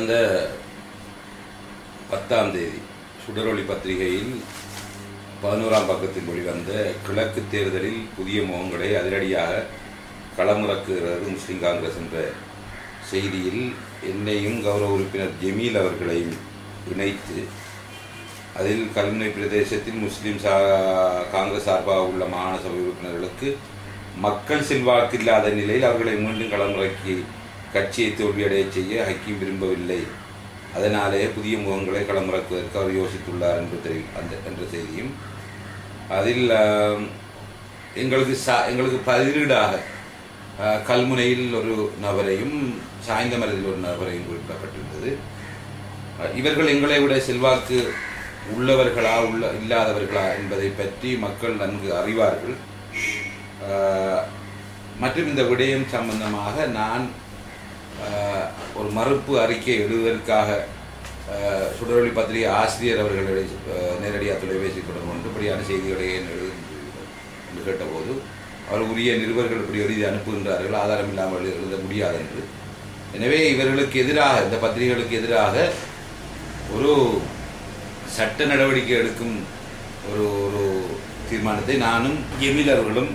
கடந்த பத்தாம் தேதி சுடரொளி பத்திரிகையில் பதினோராம் பக்கத்தில் வெளிவந்த கிழக்கு தேர்தலில் புதிய முகங்களை அதிரடியாக களமிறக்குகிறது முஸ்லிம் காங்கிரஸ் என்ற செய்தியில் என்னையும் கௌரவ உறுப்பினர் ஜமீல் அவர்களையும் இணைத்து அதில் கல்முனை பிரதேசத்தில் முஸ்லிம் சா காங்கிரஸ் சார்பாக உள்ள மாகாண சபை உறுப்பினர்களுக்கு மக்கள் செல்வாக்கு இல்லாத நிலையில் அவர்களை மீண்டும் களமிறக்கி கட்சியை தோல்வியடைய செய்ய ஹக்கீம் விரும்பவில்லை அதனாலே புதிய முகங்களை களமிறக்குவதற்கு அவர் யோசித்துள்ளார் என்று தெரி அந்த என்ற செய்தியும் அதில் ஆம், எங்களுக்கு சா எங்களுக்கு பதிலீடாக ஆ, கல்முனையில் ஒரு நபரையும் சாய்ந்தமரத்தில் ஒரு நபரையும் குறிப்பிடப்பட்டிருந்தது அஹ் இவர்கள் எங்களை விட செல்வாக்கு உள்ளவர்களா உள்ள இல்லாதவர்களா என்பதை பற்றி மக்கள் நன்கு அறிவார்கள் அஹ் மற்றும் இந்த விடயம் சம்பந்தமாக நான் அஹ், ஒரு மறுப்பு அறிக்கை எழுதுவதற்காக அஹ், சுடரொளி பத்திரிகை ஆசிரியர் அவர்களை அஹ், நேரடியாக தொலைபேசி தொடர்பு கொண்டு இப்படியான செய்திகளை ஏன் எழுதுகிறீர்கள் என்று கேட்டபோது அவர் உரிய நிருபர்கள் இப்படி எழுதி அனுப்புகின்றார்கள் ஆதாரம் இல்லாமல் எழுத முடியாது என்று எனவே இவர்களுக்கு எதிராக இந்த பத்திரிகைகளுக்கு எதிராக ஒரு சட்ட நடவடிக்கை எடுக்கும் ஒரு ஒரு தீர்மானத்தை நானும் எமில் அவர்களும்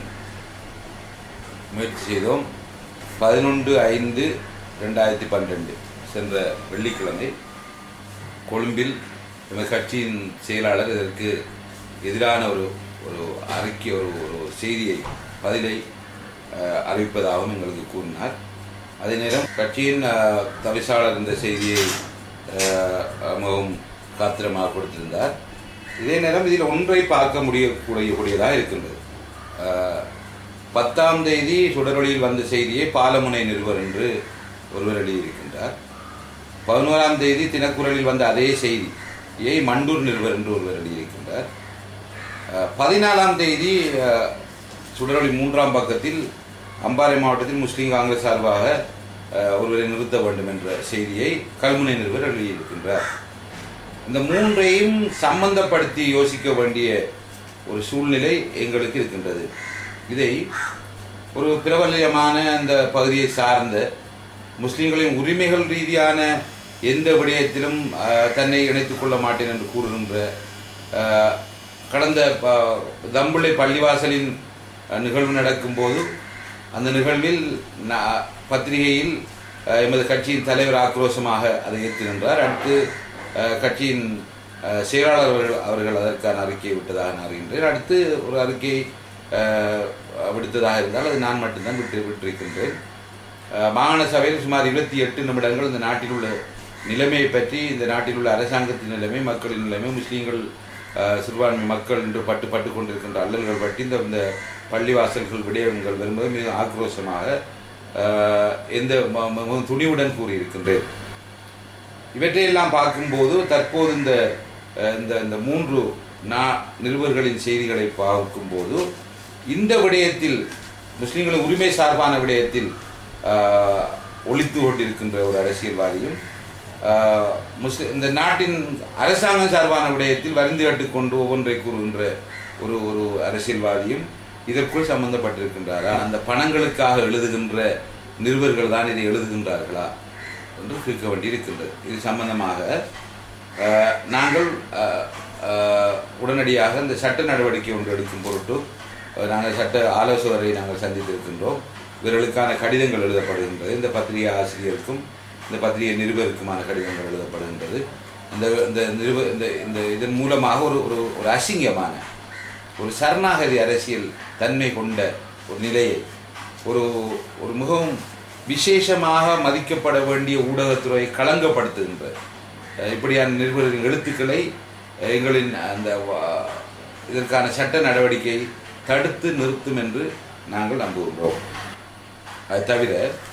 முயற்சி செய்தோம் பதினொன்று ஐந்து ரெண்டாயிரத்தி பன்னெண்டு சென்ற வெள்ளிக்கிழமை கொழும்பில் எமது கட்சியின் செயலாளர் இதற்கு எதிரான ஒரு ஒரு அறிக்கை ஒரு ஒரு செய்தியை பதிலை அஹ், அறிவிப்பதாகவும் எங்களுக்கு கூறினார் அதே நேரம் கட்சியின் அஹ், தவிசாளர் இந்த செய்தியை அஹ், மிகவும் காத்திரமாக கொடுத்திருந்தார் இதே நேரம் இதில் ஒன்றை பார்க்க முடியக்கூடிய கூடியதாக இருக்கின்றது அஹ், பத்தாம் தேதி சுடரொளியில் வந்த செய்தியை பாலமுனை நிறுவர் என்று ஒருவர் எழுதியிருக்கின்றார் பதினோராம் தேதி தினக்குரலில் வந்த அதே செய்தியை மண்டூர் நிறுவர் என்று ஒருவர் எழுதியிருக்கின்றார் அஹ், பதினாலாம் தேதி அஹ், சுடரொளி மூன்றாம் பக்கத்தில் அம்பாறை மாவட்டத்தில் முஸ்லீம் காங்கிரஸ் சார்பாக அஹ், ஒருவரை நிறுத்த வேண்டும் என்ற செய்தியை கல்முனை நிறுவர் எழுதியிருக்கின்றார் இந்த மூன்றையும் சம்பந்தப்படுத்தி யோசிக்க வேண்டிய ஒரு சூழ்நிலை எங்களுக்கு இருக்கின்றது இதை ஒரு பிரபல்யமான அந்த பகுதியை சார்ந்த முஸ்லிம்களின் உரிமைகள் ரீதியான எந்த விடயத்திலும் அஹ், தன்னை இணைத்துக் கொள்ள மாட்டேன் என்று கூறுகின்ற அஹ், கடந்த ப- தம்புள்ளை பள்ளிவாசலின் அஹ், நிகழ்வு நடக்கும்போது அந்த நிகழ்வில் நா- பத்திரிகையில் அஹ், எமது கட்சியின் தலைவர் ஆக்ரோஷமாக அதை ஏற்று நின்றார் அடுத்து அஹ், கட்சியின் அஹ், செயலாளர் அவர்கள் அவர்கள் அதற்கான அறிக்கையை விட்டதாக நான் அறிகின்றேன் அடுத்து ஒரு அறிக்கை அஹ், விடுத்ததாக இருந்தால் அது நான் மட்டும்தான் விட்டு விட்டிருக்கின்றேன் அஹ், மாகாண சபையில் சுமார் இருபத்தி எட்டு நிமிடங்கள் இந்த நாட்டில் உள்ள நிலைமையை பற்றி இந்த நாட்டில் உள்ள அரசாங்கத்தின் நிலைமை மக்களின் நிலைமை முஸ்லீம்கள் அஹ், சிறுபான்மை மக்கள் என்று பட்டு பட்டு கொண்டிருக்கின்ற அல்லல்கள் பற்றி இந்த இந்த பள்ளிவாசல்கள் விடயங்கள் வரும்போது மிக ஆக்ரோஷமாக அஹ், எந்த ம- ம- மிகவும் துணிவுடன் கூறியிருக்கின்றேன் இவற்றையெல்லாம் பார்க்கும்போது தற்போது இந்த அஹ், இந்த இந்த மூன்று நா நிருபர்களின் செய்திகளை பார்க்கும்போது இந்த விடயத்தில் முஸ்லிம்களின் உரிமை சார்பான விடயத்தில் ஆஹ், ஒளித்து கொண்டிருக்கின்ற ஒரு அரசியல்வாதியும் ஆஹ், முஸ்லிம் இந்த நாட்டின் அரசாங்கம் சார்பான விடயத்தில் வருந்து கட்டுக்கொண்டு ஒவ்வொன்றை கூறுகின்ற ஒரு ஒரு அரசியல்வாதியும் இதற்குள் சம்பந்தப்பட்டிருக்கின்றாரா அந்த பணங்களுக்காக எழுதுகின்ற நிருபர்கள் தான் இதை எழுதுகின்றார்களா என்று கேட்க வேண்டியிருக்கின்றது இது சம்பந்தமாக அஹ், நாங்கள் அஹ், அஹ், உடனடியாக இந்த சட்ட நடவடிக்கை ஒன்று எடுக்கும் பொருட்டு அஹ், நாங்கள் சட்ட ஆலோசகரை நாங்கள் சந்தித்திருக்கின்றோம் இவர்களுக்கான கடிதங்கள் எழுதப்படுகின்றது இந்த பத்திரிகை ஆசிரியருக்கும் இந்த பத்திரிகை நிருபருக்குமான கடிதங்கள் எழுதப்படுகின்றது இந்த இந்த நிருப இந்த இந்த இதன் மூலமாக ஒரு ஒரு ஒரு அசிங்கமான ஒரு சரணாகதி அரசியல் தன்மை கொண்ட ஒரு நிலையை ஒரு ஒரு மிகவும் விசேஷமாக மதிக்கப்பட வேண்டிய ஊடகத்துறையை களங்கப்படுத்துகின்ற அஹ், இப்படியான நிருபர்களின் எழுத்துக்களை அஹ், எங்களின் அந்த வா- இதற்கான சட்ட நடவடிக்கை தடுத்து நிறுத்தும் என்று நாங்கள் நம்புகின்றோம் அது தவிர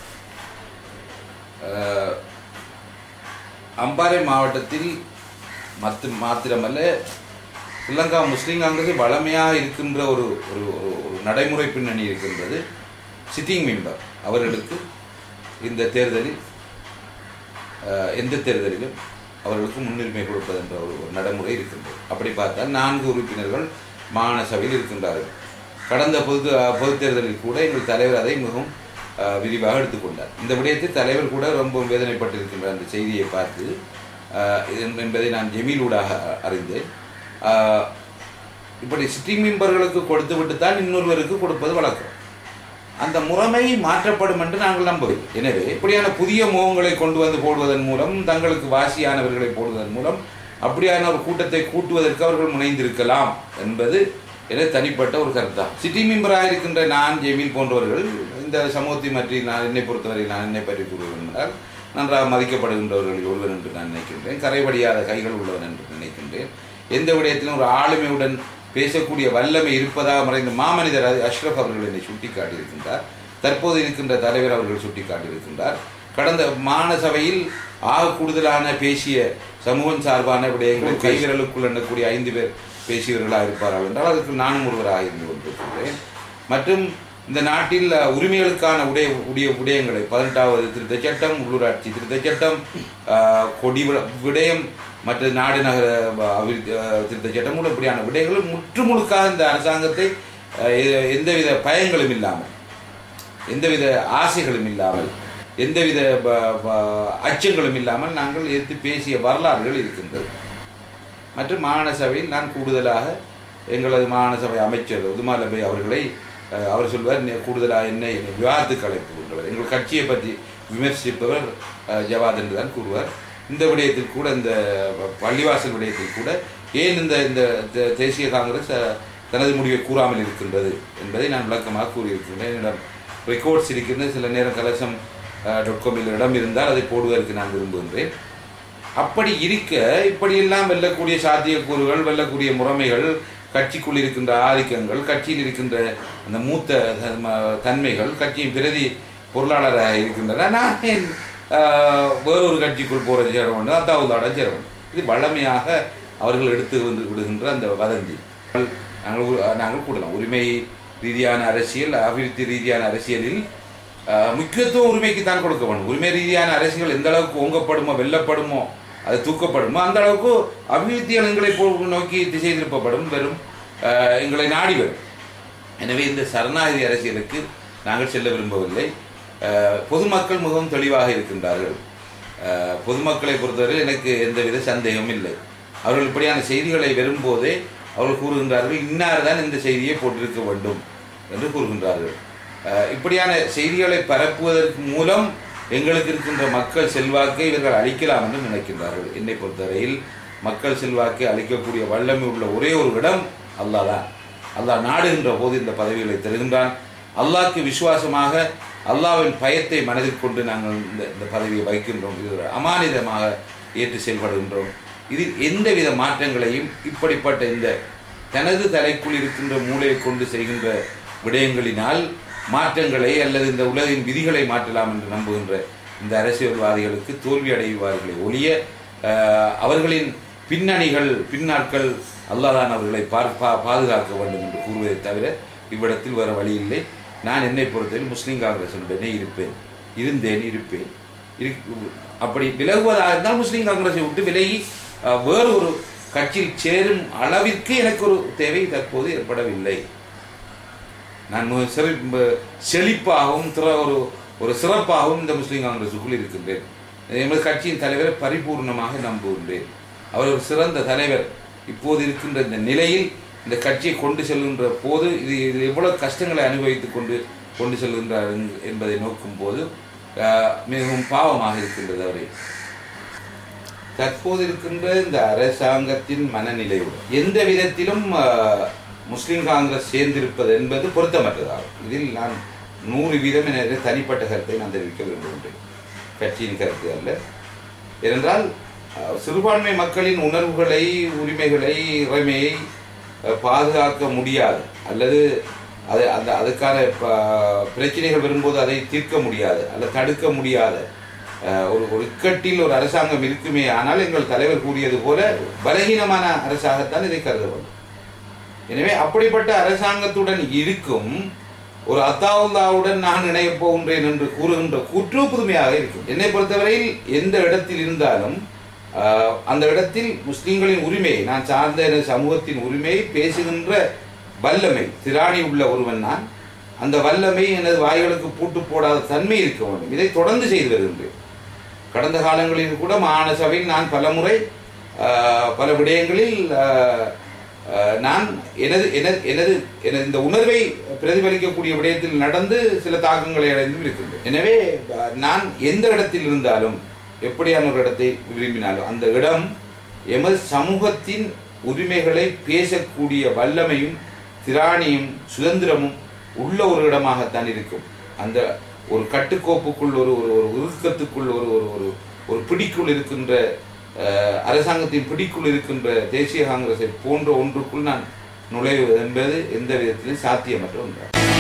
அஹ், அம்பாறை மாவட்டத்தில் மத்து மாத்திரமல்ல ஸ்ரீலங்கா முஸ்லீம் காங்கிரஸ் வளமையாக இருக்கின்ற ஒரு ஒரு ஒரு- ஒரு நடைமுறை பின்னணி இருக்கின்றது சிட்டிங் மெம்பர் அவர்களுக்கு இந்த தேர்தலில் அஹ், எந்த தேர்தலிலும் அவர்களுக்கு முன்னுரிமை கொடுப்பது என்ற ஒரு ஒரு நடைமுறை இருக்கின்றது அப்படி பார்த்தால் நான்கு உறுப்பினர்கள் மாகாண சபையில் இருக்கின்றார்கள் கடந்த பொது பொதுத் தேர்தலில் கூட எங்கள் தலைவர் அதை மிகவும் அஹ், விரிவாக எடுத்துக்கொண்டார் இந்த விடயத்தில் தலைவர் கூட ரொம்ப வேதனைப்பட்டிருக்கின்ற அந்த செய்தியை பார்த்து அஹ், இது- என்பதை நான் ஜெமீலூடாக அறிந்தேன் அஹ், இப்படி சிட்டிங் மெம்பர்களுக்கு கொடுத்து விட்டு தான் இன்னொருவருக்கு கொடுப்பது வழக்கம் அந்த முறைமை மாற்றப்படும் என்று நாங்கள் நம்பவில்லை எனவே இப்படியான புதிய முகங்களை கொண்டு வந்து போடுவதன் மூலம் தங்களுக்கு வாசியானவர்களை போடுவதன் மூலம் அப்படியான ஒரு கூட்டத்தை கூட்டுவதற்கு அவர்கள் முனைந்திருக்கலாம் என்பது என தனிப்பட்ட ஒரு கருத்தான் சிட்டி மெம்பராக இருக்கின்ற நான் ஜெமீல் போன்றவர்கள் இந்த சமூகத்தை பற்றி நான் என்னை பொறுத்தவரை நான் என்னை பற்றி கூறுவேன் என்றால் நன்றாக மதிக்கப்படுகின்றவர்களில் ஒருவன் என்று நான் நினைக்கின்றேன் கரைபடியாத கைகள் உள்ளவன் என்று நினைக்கின்றேன் எந்த விடயத்திலும் ஒரு ஆளுமையுடன் பேசக்கூடிய வல்லமை இருப்பதாக மறைந்த மாமனிதர் அது அஷ்ரப் அவர்கள் என்னை சுட்டிக்காட்டியிருக்கின்றார் தற்போது இருக்கின்ற தலைவர் அவர்கள் சுட்டிக்காட்டியிருக்கின்றார் கடந்த மாநசபையில் ஆக கூடுதலான பேசிய சமூகம் சார்பான விடயங்கள் கைவிரலுக்குள் எண்ணக்கூடிய ஐந்து பேர் பேசியவர்களாக இருப்பார்கள் என்றால் அதுக்கு நானும் ஒருவராக இருந்து கொண்டிருக்கின்றேன் மற்றும் இந்த நாட்டில் அஹ், உரிமைகளுக்கான உடைய உடைய விடயங்களை பதினெட்டாவது திருத்தச் சட்டம் உள்ளூராட்சி திருத்தச் சட்டம் அஹ், கொடி விட- விடயம் மற்ற நாடு நகர அஹ், அபிவிருத்தி அஹ், திருத்தச் சட்டம் உள்ள இப்படியான விடயங்கள் முற்றுமுழுக்காக இந்த அரசாங்கத்தை அஹ், எ- எந்தவித பயங்களும் இல்லாமல் எந்தவித ஆசைகளும் இல்லாமல் எந்தவித ப- ப- அச்சங்களும் இல்லாமல் நாங்கள் எதிர்த்து பேசிய வரலாறுகள் இருக்கின்றது மற்றும் மாகாண சபையில் நான் கூடுதலாக எங்களது மாகாண சபை அமைச்சர் உதுமாலபை அவர்களை அஹ், அவர் சொல்வார் "நீ கூடுதலாக என்னை விவாதத்துக்கு அழைப்புகின்றவர் எங்கள் கட்சியை பற்றி விமர்சிப்பவர் அஹ், ஜவாத் என்று தான் கூறுவார் இந்த விடயத்தில் கூட இந்த பள்ளிவாசல் விடயத்தில் கூட ஏன் இந்த இந்த தே- தேசிய காங்கிரஸ் அஹ், தனது முடிவை கூறாமல் இருக்கின்றது என்பதை நான் விளக்கமாக கூறியிருக்கின்றேன் என்னிடம் ரெக்கார்ட்ஸ் இருக்கின்ற சில நேரம் கலசம் டாட் காமில் இடம் இருந்தால் அதை போடுவதற்கு நான் விரும்புகின்றேன் அப்படி இருக்க இப்படியெல்லாம் வெல்லக்கூடிய சாத்தியக்கூறுகள் வெல்லக்கூடிய முறைமைகள் கட்சிக்குள் இருக்கின்ற ஆதிக்கங்கள் கட்சியில் இருக்கின்ற அந்த மூத்த தன்ம- தன்மைகள் கட்சியின் பிரதி பொருளாளராக இருக்கின்றன நான் ஏன், ஆஹ், வேறொரு கட்சிக்குள் போற சேர வேண்டும் அத்தாவுதாட சேர வேண்டும் இது வளமையாக அவர்கள் எடுத்து வந்து விடுகின்ற அந்த வதந்தி நாங்கள் உ- நாங்கள் கூடலாம் உரிமை ரீதியான அரசியல் அபிவிருத்தி ரீதியான அரசியலில் ஆஹ், முக்கியத்துவம் உரிமைக்கு தான் கொடுக்க வேண்டும் உரிமை ரீதியான அரசியல் எந்த அளவுக்கு ஓங்கப்படுமோ வெல்லப்படுமோ அது தூக்கப்படுமோ அந்த அளவுக்கு அபிவிருத்திகள் எங்களை போ நோக்கி திசை திருப்பப்படும் வெறும் ஆஹ், எங்களை நாடி வரும் எனவே இந்த சரணாகதி அரசியலுக்கு நாங்கள் செல்ல விரும்பவில்லை ஆஹ், பொதுமக்கள் மிகவும் தெளிவாக இருக்கின்றார்கள் ஆஹ், பொதுமக்களை பொறுத்தவரை எனக்கு எந்தவித சந்தேகமும் இல்லை அவர்கள் இப்படியான செய்திகளை வரும்போதே அவர்கள் கூறுகின்றார்கள் இன்னார் தான் இந்த செய்தியை போட்டிருக்க வேண்டும் என்று கூறுகின்றார்கள் ஆஹ், இப்படியான செய்திகளை பரப்புவதற்கு மூலம் எங்களுக்கு இருக்கின்ற மக்கள் செல்வாக்கை இவர்கள் அளிக்கலாம் என்று நினைக்கின்றார்கள் என்னை பொறுத்தவரையில் மக்கள் செல்வாக்கை அளிக்கக்கூடிய வல்லமை உள்ள ஒரே ஒரு இடம் அல்லாஹ் தான் அல்லாஹ் நாடுகின்ற போது இந்த பதவிகளை தருகின்றான் அல்லாஹ்க்கு விசுவாசமாக அல்லாஹ்வின் பயத்தை மனதில் கொண்டு நாங்கள் இந்த இந்த பதவியை வைக்கின்றோம் இது ஒரு அமானிதமாக ஏற்று செயல்படுகின்றோம் இதில் எந்தவித மாற்றங்களையும் இப்படிப்பட்ட இந்த தனது தலைக்குள் இருக்கின்ற மூளையை கொண்டு செய்கின்ற விடயங்களினால் மாற்றங்களை அல்லது இந்த உலகின் விதிகளை மாற்றலாம் என்று நம்புகின்ற இந்த அரசியல்வாதிகளுக்கு தோல்வி அடைவார்களே ஒழிய ஆஹ், அவர்களின் பின்னணிகள் பின்னாட்கள் அல்லாதான் அவர்களை பார்- பா- பாதுகாக்க வேண்டும் என்று கூறுவதை தவிர இவ்விடத்தில் வேறு வழி இல்லை நான் என்னை பொறுத்தவரை முஸ்லீம் காங்கிரசுடனே இருப்பேன் இருந்தேன் இருப்பேன் இரு- அப்படி விலகுவதாக இருந்தால் முஸ்லீம் காங்கிரஸை விட்டு விலகி அஹ், வேறு ஒரு கட்சியில் சேரும் அளவிற்கு எனக்கு ஒரு தேவை தற்போது ஏற்படவில்லை நான் மிக சிறை- ம- செழிப்பாகவும் திற- ஒரு ஒரு சிறப்பாகவும் இந்த முஸ்லீம் காங்கிரஸுக்குள் இருக்கின்றேன் எமது கட்சியின் தலைவரை பரிபூர்ணமாக நம்புகின்றேன் அவர் ஒரு சிறந்த தலைவர் இப்போது இருக்கின்ற இந்த நிலையில் இந்த கட்சியை கொண்டு செல்கின்ற போது இது இது எவ்வளவு கஷ்டங்களை அனுபவித்துக் கொண்டு கொண்டு செல்கின்றார் என்- என்பதை நோக்கும் போது ஆஹ், மிகவும் பாவமாக இருக்கின்றது அவரை தற்போது இருக்கின்ற இந்த அரசாங்கத்தின் மனநிலையோடு எந்த விதத்திலும் ஆஹ், முஸ்லிம் காங்கிரஸ் சேர்ந்திருப்பது என்பது பொருத்தமற்றதாகும் இதில் நான் நூறு வீதம் என தனிப்பட்ட கருத்தை நான் தெரிவிக்க விரும்புகின்றேன் கட்சியின் கருத்து அல்ல ஏனென்றால் ஆஹ், சிறுபான்மை மக்களின் உணர்வுகளை உரிமைகளை இறைமையை ஆஹ், பாதுகாக்க முடியாது அல்லது அது அந்த அதுக்கான ப- பிரச்சனைகள் வரும்போது அதை தீர்க்க முடியாது அல்லது தடுக்க முடியாது அஹ் ஒரு ஒரு இக்கட்டில் ஒரு அரசாங்கம் இருக்குமே ஆனால் எங்கள் தலைவர் கூறியது போல பலகீனமான அரசாங்கத்தான் இதை கருத வேண்டும் எனவே அப்படிப்பட்ட அரசாங்கத்துடன் இருக்கும் ஒரு அத்தாவுல்லாவுடன் நான் இணையப் போகின்றேன் என்று கூறுகின்ற கூற்று புதுமையாக இருக்கும் என்னை பொறுத்தவரையில் எந்த இடத்தில் இருந்தாலும் ஆஹ், அந்த இடத்தில் முஸ்லிம்களின் உரிமையை நான் சார்ந்த எனது சமூகத்தின் உரிமையை பேசுகின்ற வல்லமை திராணி உள்ள ஒருவன் நான் அந்த வல்லமை எனது வாய்களுக்கு பூட்டு போடாத தன்மை இருக்க வேண்டும் இதை தொடர்ந்து செய்து வருகின்றேன் கடந்த காலங்களில் கூட மாகாண சபையில் நான் பலமுறை ஆஹ், பல விடயங்களில் ஆஹ், ஆஹ், நான் எனது எனது எனது எனது இந்த உணர்வை பிரதிபலிக்கக்கூடிய விடயத்தில் நடந்து சில தாக்கங்களை அடைந்தும் இருக்கின்றேன் எனவே ஆஹ், நான் எந்த இடத்தில் இருந்தாலும் எப்படியான ஒரு இடத்தை விரும்பினாலும் அந்த இடம் எமது சமூகத்தின் உரிமைகளை பேசக்கூடிய வல்லமையும் திராணியும் சுதந்திரமும் உள்ள ஒரு இடமாகத்தான் இருக்கும் அந்த ஒரு கட்டுக்கோப்புக்குள் ஒரு ஒரு ஒரு இறுக்கத்துக்குள் ஒரு ஒரு ஒரு ஒரு பிடிக்குள் இருக்கின்ற அஹ், அரசாங்கத்தின் பிடிக்குள் இருக்கின்ற தேசிய காங்கிரஸை போன்ற ஒன்றுக்குள் நான் நுழைவது என்பது எந்த விதத்திலும் சாத்தியமற்ற ஒன்றாகும்